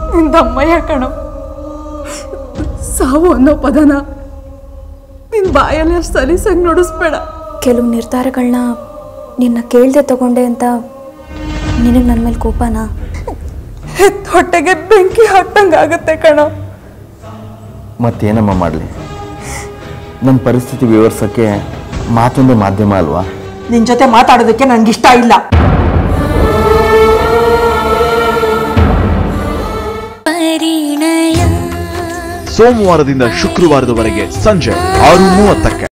ನಿಂದಮ್ಮಯ್ಯ ಕಣೋ ಸಾವು ಅನ್ನೋ ಪದನ ನಿನ್ ಬಾಯಲ್ಲಿ ಅಷ್ಟು ಸಲೀಸಾಗಿ ನುಡಿಸ್ಬೇಡ ಕೆಲವು ನಿರ್ಧಾರಗಳನ್ನ ನಿನ್ನ ಕೇಳ್ದೆ ತಗೊಂಡೆ ಅಂತ ನಿನಗೆ ನನ್ನ ಮೇಲೆ ಕೋಪನಾ ಹೆತ್ತ ಹೊಟ್ಟೆಗೆ ಬೆಂಕಿ ಹಾಕ್ದಂಗಾಗತ್ತೆ ಕಣೋ ಮತ್ತೇನಮ್ಮ ಮಾಡಲಿ ನನ್ನ ಪರಿಸ್ಥಿತಿ ವಿವರಿಸೋಕ್ಕೆ ಮಾತೊಂದೇ ಮಾಧ್ಯಮ ಅಲ್ವಾ ನಿನ್ ಜೊತೆ ಮಾತಾಡೋದಕ್ಕೆ ನನ್ಗಿಷ್ಟ ಇಲ್ಲ ಸೋಮವಾರದಿಂದ ಶುಕ್ರವಾರದವರೆಗೆ ಸಂಜೆ ಆರು ಮೂವತ್ತಕ್ಕೆ